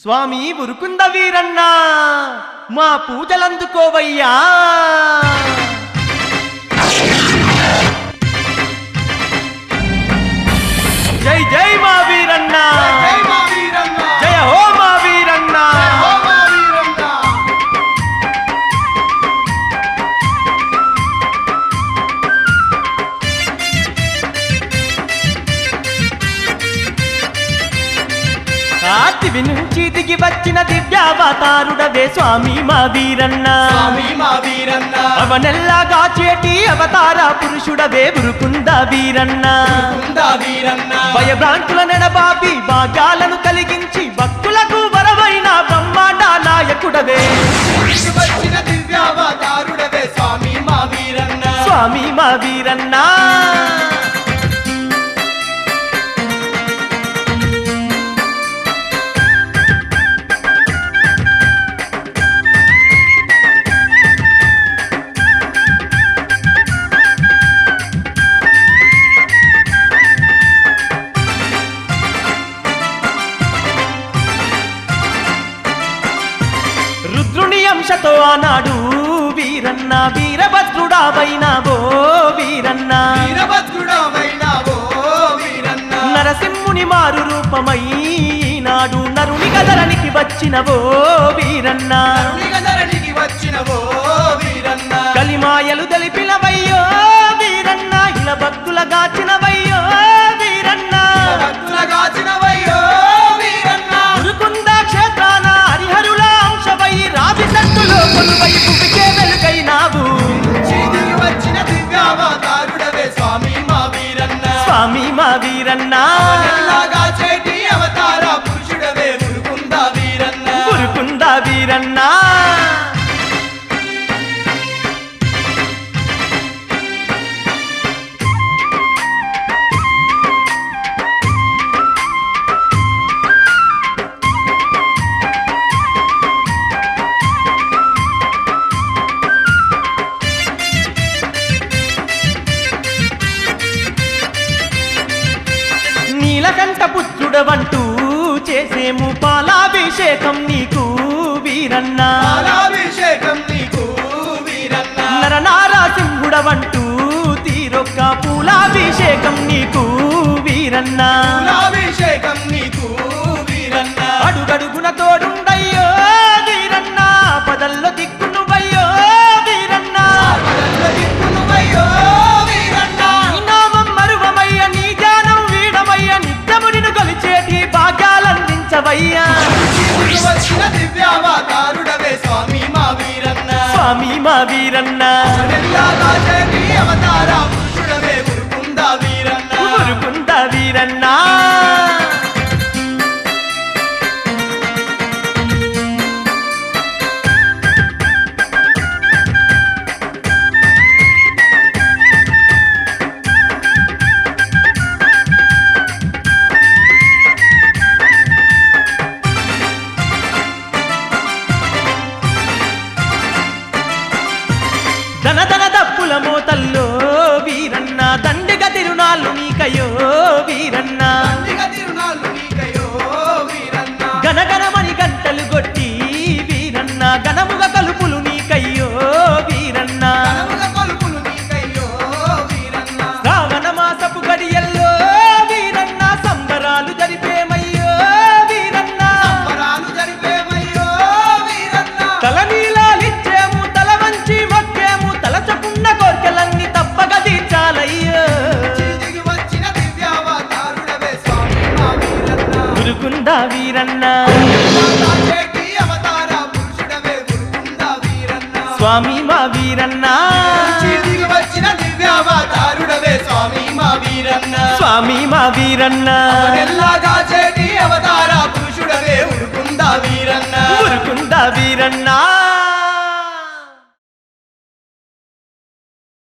స్వామి ఉరుకుంద వీరన్నా మా పూజలందుకోవయ్యా జై జై మా వీరన్నా జై మా వీరన్న జయ హో మా వీరన్నా హో మా వీరన్న కార్తివి నుంచి దిగి వచ్చిన దివ్యావతారుడవే స్వామి మా వీరన్నా స్వామి మా వీరన్న అవనెల్లాగా చేటి అవతార పురుషుడవే ఉరుకుంద వీరన్నా కుందా వీరన్న భయభ్రాంతుల నెడబాపి భాగ్యాలను కలిగించి భక్తులకు వరవైన బ్రహ్మాండ నాయకుడవే ఇంటికి వచ్చిన దివ్యావతారుడవే స్వామి మా వీరన్న స్వామి మా వీరన్నా రుద్రుని అంశతో ఆనాడు వీరన్న వీరభద్రుడావైనావో వీరన్న వీరభద్రుడమైనావో వీరన్న నరసింహుని మారు రూపమై నాడు నరుని గదరనికి వచ్చినవో వీరన్న ధరణికి వచ్చినవో వీరన్న కలిమాయలు తెలిపినవయ్యో వీరన్న ఇలా భక్తుల గాచినవయ్యో వీరన్న భక్తులగాచినవయ్యో వీరన్న గురుకుంద క్షేత్రాన హరిహరుల అంశవై రావి సత్తులో కొలువై భూమికే వెలుగైనావు చీదికి వచ్చిన దివ్యావతారుడవే స్వామి మా వీరన్న స్వామి మా వీరన్న ఎల్లాగా చేటి అవతార పురుషుడవే మురుకుందా వీరన్న గురుకుంద వీరన్న నీలకంఠ పుత్రుడవంటూ చేసేము పాలాభిషేకం నీకు వీరన్న పాలాభిషేకం నీకు వీరన్న నరనారాసింహుడవంటూ తీరొక్క పూలాభిషేకం నీకు వీరన్న పాలాభిషేకం నీకు వీరన్న అడుగడుగున తోడుండయ్యో వీరన్న పదల్లో దిక్కునువయ్యో వీరన్న పదల్ల దిక్కునువయ్యో వీరన్న నీ నామం మరువమయ్య నీ జ్ఞానం వీడమయ్య నిత్యము నిన్ను కొలిచేటి భాగ్యాలందించవయ్యా చీదికి వచ్చిన దివ్యావతారుడవే స్వామి మా వీరన్న స్వామి మా వీరన్న ఎల్లాగా చేటి అవతార పురుషుడవే మురుకుందా వీరన్న ఊరుకుంద వీరన్న ధన ధన దప్పుల మోతల్లో వీరన్న దండిగ తిరునాళ్ళు నీకయో వీరన్న పండుగ తిరునాళ్ళు నీకయో వీరన్న గనగనమని గంటలు కొట్టి వీరన్న గనముగ కలుపులు నీకయ్యో వీరన్న కనముల కొలుపులు నీకయ్యో వీరన్న శ్రావణ మాసపు గడియల్లో వీరన్న సంబరాలు జరిపేమయ్యో వీరన్న సంబరాలు జరిపేమయ్యో వీరన్న తల నీలాలిచ్చేము తల వంచి మొక్కేము తలచకున్న కోర్కెలన్నీ తప్పక తీర్చాలయ్యో చీదికి వచ్చిన దివ్యావతారుడవే స్వామి మా వీరన్న గురుకుందా వీరన్న ఎల్లాగా చేటి అవతార పురుషుడవే మురుకుందా వీరన్న స్వామి మా వీరన్న చీదికి వచ్చిన దివ్యావతారుడవే స్వామి మా వీరన్న స్వామి మా వీరన్న ఎల్లాగా